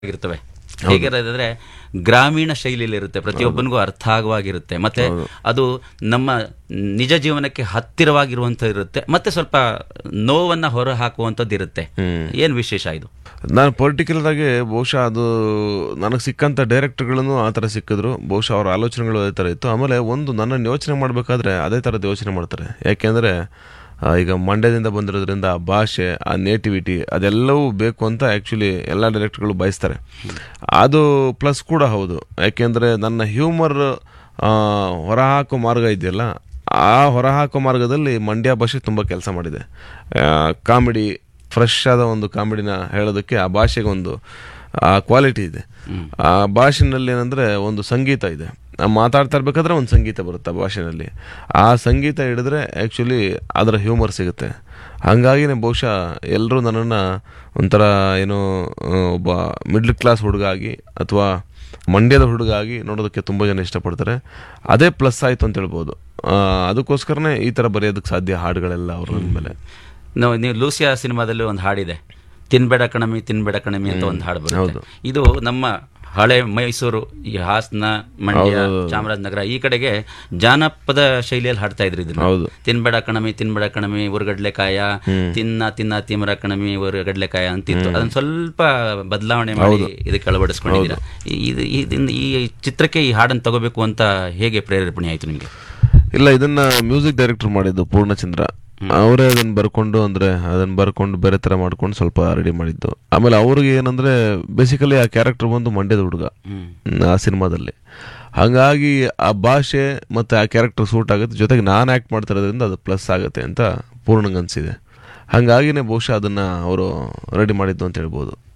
ಇರ್ತವೆ ಹೇಗಿರೋದಂದ್ರೆ ಗ್ರಾಮೀಣ ಶೈಲಿಯಲ್ಲಿ ಇರುತ್ತೆ ಪ್ರತಿಯೊಬ್ಬನಿಗೂ ಅರ್ಥ ಆಗುವಾಗಿರುತ್ತೆ ಮತ್ತೆ ಅದು ನಮ್ಮ ನಿಜ ಜೀವನಕ್ಕೆ ಹತ್ತಿರವಾಗಿರುವಂತ ಇರುತ್ತೆ ಮತ್ತೆ ಸ್ವಲ್ಪ ನೋವನ್ನ ಹೊರ ಹಾಕುವಂತದ್ದು ಇರುತ್ತೆ ಏನ್ ವಿಶೇಷ ಇದು ನಾನು ಪರ್ಟಿಕ್ಯುಲರ್ ಆಗಿ ಬಹುಶಃ ಅದು ನನಗೆ ಸಿಕ್ಕಂತ ಡೈರೆಕ್ಟರ್ಗಳನ್ನು ಆ ಥರ ಸಿಕ್ಕಿದ್ರು ಬಹುಶಃ ಅವರ ಆಲೋಚನೆಗಳು ಅದೇ ಥರ ಇತ್ತು ಆಮೇಲೆ ಒಂದು ನನ್ನನ್ನು ಯೋಚನೆ ಮಾಡಬೇಕಾದ್ರೆ ಅದೇ ಥರದ್ದು ಯೋಚನೆ ಮಾಡ್ತಾರೆ ಯಾಕೆಂದರೆ ಈಗ ಮಂಡ್ಯದಿಂದ ಬಂದಿರೋದ್ರಿಂದ ಆ ಭಾಷೆ ಆ ನೇಟಿವಿಟಿ ಅದೆಲ್ಲವೂ ಬೇಕು ಅಂತ ಆ್ಯಕ್ಚುಲಿ ಎಲ್ಲ ಡೈರೆಕ್ಟರ್ಗಳು ಬಯಸ್ತಾರೆ ಅದು ಪ್ಲಸ್ ಕೂಡ ಹೌದು ಯಾಕೆಂದರೆ ನನ್ನ ಹ್ಯೂಮರ್ ಹೊರಹಾಕೋ ಮಾರ್ಗ ಇದೆಯಲ್ಲ ಆ ಹೊರಹಾಕೋ ಮಾರ್ಗದಲ್ಲಿ ಮಂಡ್ಯ ಭಾಷೆ ತುಂಬ ಕೆಲಸ ಮಾಡಿದೆ ಕಾಮಿಡಿ ಫ್ರೆಶ್ ಆದ ಒಂದು ಕಾಮಿಡಿನ ಹೇಳೋದಕ್ಕೆ ಆ ಭಾಷೆಗೆ ಒಂದು ಆ ಕ್ವಾಲಿಟಿ ಇದೆ ಆ ಭಾಷೆನಲ್ಲಿ ಏನಂದ್ರೆ ಒಂದು ಸಂಗೀತ ಇದೆ ನಾವು ಮಾತಾಡ್ತಾ ಇರ್ಬೇಕಾದ್ರೆ ಒಂದು ಸಂಗೀತ ಬರುತ್ತೆ ಆ ಭಾಷೆನಲ್ಲಿ ಆ ಸಂಗೀತ ಹಿಡಿದ್ರೆ ಆ್ಯಕ್ಚುಲಿ ಅದರ ಹ್ಯೂಮರ್ ಸಿಗುತ್ತೆ ಹಾಗಾಗಿನೇ ಬಹುಶಃ ಎಲ್ಲರೂ ನನ್ನನ್ನು ಒಂಥರ ಏನೋ ಆ, ಒಬ್ಬ ಮಿಡ್ಲ್ ಕ್ಲಾಸ್ ಹುಡುಗ ಆಗಿ ಅಥವಾ ಮಂಡ್ಯದ ಹುಡುಗ ಆಗಿ ನೋಡೋದಕ್ಕೆ ತುಂಬ ಜನ ಇಷ್ಟಪಡ್ತಾರೆ ಅದೇ ಪ್ಲಸ್ ಆಯಿತು ಅಂತ ಹೇಳ್ಬೋದು ಆ, ಅದಕ್ಕೋಸ್ಕರನೇ ಈ ಥರ ಬರೆಯೋದಕ್ಕೆ ಸಾಧ್ಯ ಹಾಡುಗಳೆಲ್ಲ ಅವ್ರ ಮೇಲೆ ನಾವು ನೀವು ಲೂಸಿಯಾ ಸಿನಿಮಾದಲ್ಲಿ ಒಂದು ಹಾಡಿದೆ ತಿನ್ಬೇಡ ಕಣಮಿ ತಿನ್ಬೇಡ ಕಣಮಿ ಅಂತ ಒಂದು ಹಾಡು ಬರುತ್ತೆ ಇದು ನಮ್ಮ ಹಳೆ ಮೈಸೂರು ಈ ಹಾಸನ ಮಂಡ್ಯ ಚಾಮರಾಜನಗರ ಈ ಕಡೆಗೆ ಜಾನಪದ ಶೈಲಿಯಲ್ಲಿ ಹಾಡ್ತಾ ಇದ್ರು ಇದನ್ನ ಹೌದು. ತಿನ್ಬೇಡ ಕಣಮಿ ತಿನ್ಬೇಡ ಕಣಮಿ ಉರುಗಡ್ಲೆಕಾಯ ತಿನ್ನ ತಿನ್ನ ತಿಮರ ಕಣಮಿ ಉರುಗಡ್ಲೆಕಾಯ ಅಂತಿತ್ತು ಅದನ್ನ ಸ್ವಲ್ಪ ಬದಲಾವಣೆ ಮಾಡಿ ಇದಕ್ಕೆ ಅಳವಡಿಸ್ಕೊಂಡಿದ್ದೀರಾ ಈ- ಇದು ಇದನ್ನ ಈ ಚಿತ್ರಕ್ಕೆ ಈ ಹಾಡನ್ನು ತಗೋಬೇಕು ಅಂತ ಹೇಗೆ ಪ್ರೇರೇಪಣೆ ಆಯ್ತು ನಿಮಗೆ ಇಲ್ಲ ಇದನ್ನ ಮ್ಯೂಸಿಕ್ ಡೈರೆಕ್ಟರ್ ಮಾಡಿದ್ದು ಪೂರ್ಣಚಂದ್ರ ಅವರೇ ಅದನ್ನ ಬರ್ಕೊಂಡು ಅಂದ್ರೆ ಅದನ್ನ ಬರ್ಕೊಂಡು ಬೇರೆ ತರ ಮಾಡ್ಕೊಂಡು ಸ್ವಲ್ಪ ರೆಡಿ ಮಾಡಿದ್ದು ಆಮೇಲೆ ಅವ್ರಿಗೆ ಏನಂದ್ರೆ ಬೇಸಿಕಲಿ ಆ ಕ್ಯಾರೆಕ್ಟರ್ ಬಂದು ಮಂಡ್ಯದ ಹುಡುಗ ಹ್ಮ್, ಆ ಸಿನಿಮಾದಲ್ಲಿ ಹಾಗಾಗಿ ಆ ಭಾಷೆ ಮತ್ತೆ ಆ ಕ್ಯಾರೆಕ್ಟರ್ ಸೂಟ್ ಆಗುತ್ತೆ ಜೊತೆಗೆ ನಾನು ಆಕ್ಟ್ ಮಾಡ್ತಾ ಇರೋದ್ರಿಂದ ಅದು ಪ್ಲಸ್ ಆಗುತ್ತೆ ಅಂತ ಪೂರ್ಣಂಗ್ ಅನ್ಸಿದೆ ಹಾಗಾಗಿನೇ ಬಹುಶಃ ಅದನ್ನ ಅವರು ರೆಡಿ ಮಾಡಿದ್ದು ಅಂತ ಹೇಳ್ಬೋದು